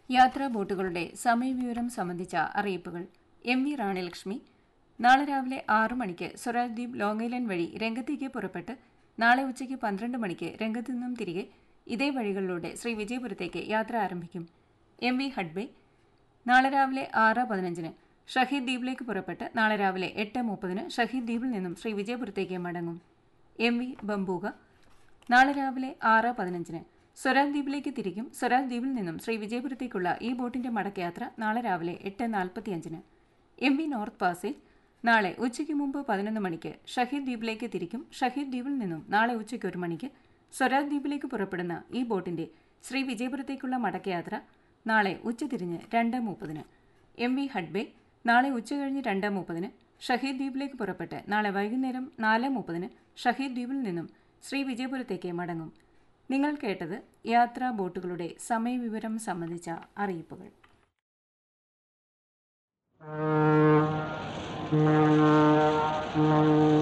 യാത്രാ ബോട്ടുകളുടെ സമയവിവരം സംബന്ധിച്ച അറിയിപ്പുകൾ എം വി റാണിലക്ഷ്മി നാളെ രാവിലെ ആറു മണിക്ക് സ്വരാജ് ദ്വീപ് ലോങ് ഐലൻഡ് വഴി രംഗത്തേക്ക് പുറപ്പെട്ട് നാളെ ഉച്ചയ്ക്ക് പന്ത്രണ്ട് മണിക്ക് രംഗത്തു നിന്നും തിരികെ ഇതേ വഴികളിലൂടെ ശ്രീ വിജയപുരത്തേക്ക് യാത്ര ആരംഭിക്കും എം വി ഹഡ്ബെ നാളെ രാവിലെ ആറ് പതിനഞ്ചിന് ഷഹീദ് ദ്വീപിലേക്ക് പുറപ്പെട്ട് നാളെ രാവിലെ എട്ട് മുപ്പതിന് ഷഹീദ് ദ്വീപിൽ നിന്നും ശ്രീ വിജയപുരത്തേക്ക് മടങ്ങും എം വി ബംബൂക നാളെ രാവിലെ ആറ് പതിനഞ്ചിന് സ്വരാജ് ദ്വീപിലേക്ക് തിരിക്കും സ്വരാജ് ദ്വീപിൽ നിന്നും ശ്രീ വിജയപുരത്തേക്കുള്ള ഈ ബോട്ടിന്റെ മടക്കയാത്ര നാളെ രാവിലെ എട്ട് നാൽപ്പത്തിയഞ്ചിന് എം വി നോർത്ത് പാസേജ് നാളെ ഉച്ചയ്ക്ക് മുമ്പ് പതിനൊന്ന് മണിക്ക് ഷഹീദ് ദ്വീപിലേക്ക് തിരിക്കും ഷഹീദ് ദ്വീപിൽ നിന്നും നാളെ ഉച്ചയ്ക്ക് ഒരു മണിക്ക് സ്വരാജ് ദ്വീപിലേക്ക് പുറപ്പെടുന്ന ഈ ബോട്ടിന്റെ ശ്രീ വിജയപുരത്തേക്കുള്ള മടക്കയാത്ര നാളെ ഉച്ചതിരിഞ്ഞ് രണ്ട് മുപ്പതിന് എം വി ഹഡ്ബെ നാളെ ഉച്ചകഴിഞ്ഞ് രണ്ട് മുപ്പതിന് ഷഹീദ് ദ്വീപിലേക്ക് പുറപ്പെട്ട് നാളെ വൈകുന്നേരം നാല് മുപ്പതിന് ഷഹീദ് ദ്വീപിൽ നിന്നും ശ്രീ വിജയപുരത്തേക്ക് മടങ്ങും നിങ്ങൾ കേട്ടത് യാത്രാ ബോട്ടുകളുടെ സമയവിവരം സംബന്ധിച്ച അറിയിപ്പുകൾ Thank you.